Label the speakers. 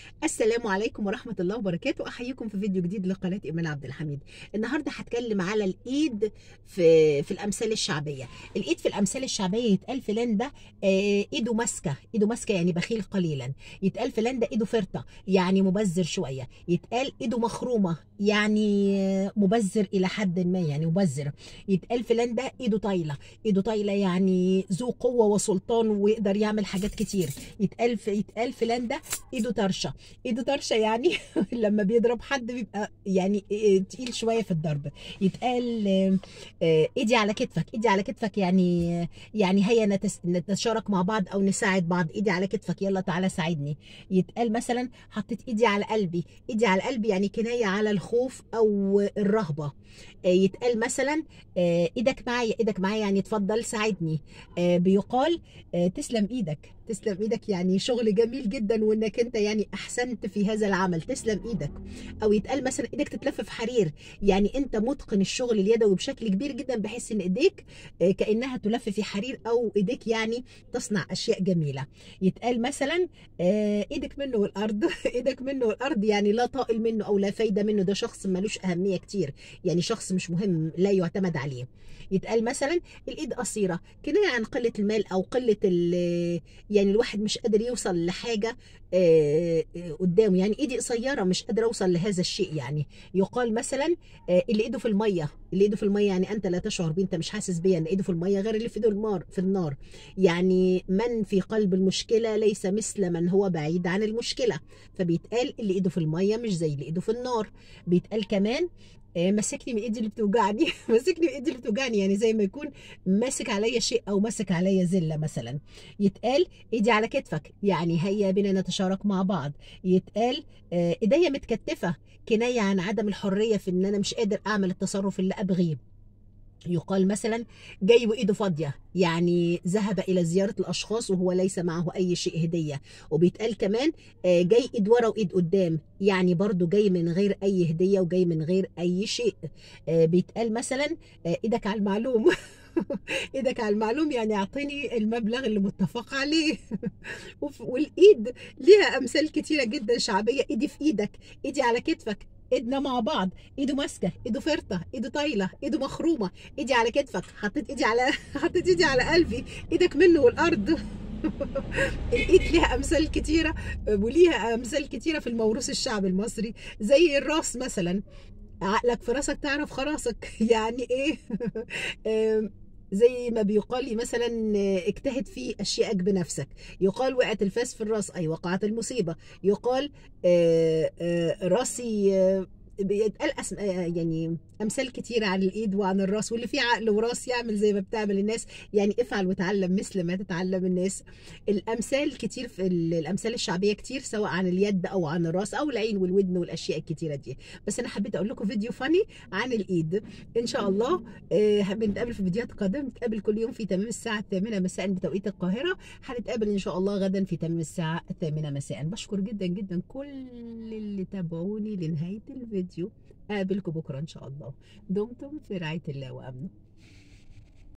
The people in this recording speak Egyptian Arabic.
Speaker 1: السلام عليكم ورحمة الله وبركاته أحييكم في فيديو جديد لقناة إيمان عبد الحميد النهاردة هتكلم على الإيد في في الأمثال الشعبية الإيد في الأمثال الشعبية يتقال فلان ده آه، إيده ماسكة إيده ماسكة يعني بخيل قليلا يتقال فلان ده إيده فرطة يعني مبذر شوية يتقال إيده مخرومة يعني آه، مبذر إلى حد ما يعني مبذر يتقال فلان ده إيده طايلة إيده طايلة يعني ذو قوة وسلطان ويقدر يعمل حاجات كتير يتقال في يتقال فلان ده ايده طرشه ايده طرشه يعني لما بيضرب حد بيبقى يعني إيه تقيل شويه في الضرب يتقال آه، آه، ايدي على كتفك ايدي على كتفك يعني يعني هيا نتس- نتشارك مع بعض او نساعد بعض ايدي على كتفك يلا تعالى ساعدني يتقال مثلا حطيت ايدي على قلبي ايدي على قلبي يعني كنايه على الخوف او الرهبه آه، يتقال مثلا آه، ايدك معايا ايدك معايا يعني اتفضل ساعدني آه، بيقال آه، تسلم ايدك تسلم ايدك يعني شغل جميل جدا وانك انت يعني احسنت في هذا العمل تسلم ايدك او يتقال مثلا ايدك تتلف في حرير يعني انت متقن الشغل اليدوي بشكل كبير جدا بحيث ان ايديك آه، كانها تلف في حرير او ايديك يعني تصنع اشياء جميله يتقال مثلا آه، ايدك منه والارض ايدك منه والارض يعني لا طائل منه او لا فايده منه ده شخص ملوش اهميه كتير يعني شخص مش مهم لا يعتمد عليه يتقال مثلا الايد قصيره كنايه عن قله المال او قله ال- يعني الواحد مش قادر يوصل لحاجه آه، آه، قدامه يعني ايدي قصيره مش قادر اوصل لهذا الشيء يعني يقال مثلا آه، اللي ايده في الميه اللي ايده في الميه يعني انت لا تشعر بيه انت مش حاسس بيه ان ايده في الميه غير اللي في ايده النار في النار يعني من في قلب المشكله ليس مثل من هو بعيد عن المشكله فبيتقال اللي ايده في الميه مش زي اللي ايده في النار بيتقال كمان آه، ماسكني من ايدي اللي بتوجعني ماسكني من ايدي اللي بتوجعني يعني زي ما يكون ماسك عليا شيء او ماسك عليا زله مثلا يتقال ايدي على كتفك يعني هيا بنا نتشارك مع بعض يتقال آه، ايديا متكتفه كنايه عن عدم الحريه في ان انا مش قادر اعمل التصرف اللي ابغيه يقال مثلا جاي وايده فاضيه يعني ذهب الى زياره الاشخاص وهو ليس معه اي شيء هديه وبيتقال كمان آه، جاي ايد ورا وايد قدام يعني برضو جاي من غير اي هديه وجاي من غير اي شيء آه، بيتقال مثلا آه، ايدك على المعلوم ايدك على المعلوم يعني اعطيني المبلغ اللي متفق عليه وف- والايد ليها امثال كتيره جدا شعبيه ايدي في ايدك ايدي على كتفك ايدنا مع بعض ايده ماسكه ايده فرطه ايده طايله ايده مخرومه ايدي على كتفك حطيت ايدي على حطيت ايدي على قلبي ايدك منه والارض الايد ليها امثال كتيره وليها امثال كتيره في الموروث الشعبي المصري زي الراس مثلا عقلك في راسك تعرف خراسك يعني ايه آم، زي ما بيقال مثلا آه، اجتهد في اشيائك بنفسك يقال وقعت الفاس في الراس اي وقعت المصيبه يقال آه، آه، راسي آه، بيتقال أسم... آه، يعني امثال كتيره عن الايد وعن الراس واللي فيه عقل وراس يعمل زي ما بتعمل الناس يعني افعل وتعلم مثل ما تتعلم الناس الامثال كتير في ال- الامثال الشعبيه كتير سواء عن اليد او عن الراس او العين والودن والاشياء الكتيره دي بس انا حبيت اقول لكم فيديو فاني عن الايد ان شاء الله آه، بنتقابل في فيديوهات قادمه بنتقابل كل يوم في تمام الساعه الثامنه مساء بتوقيت القاهره هنتقابل ان شاء الله غدا في تمام الساعه الثامنه مساء بشكر جدا جدا كل اللي تابعوني لنهايه الفيديو اقابلكم بكره ان شاء الله دمتم في رعايه الله وامنه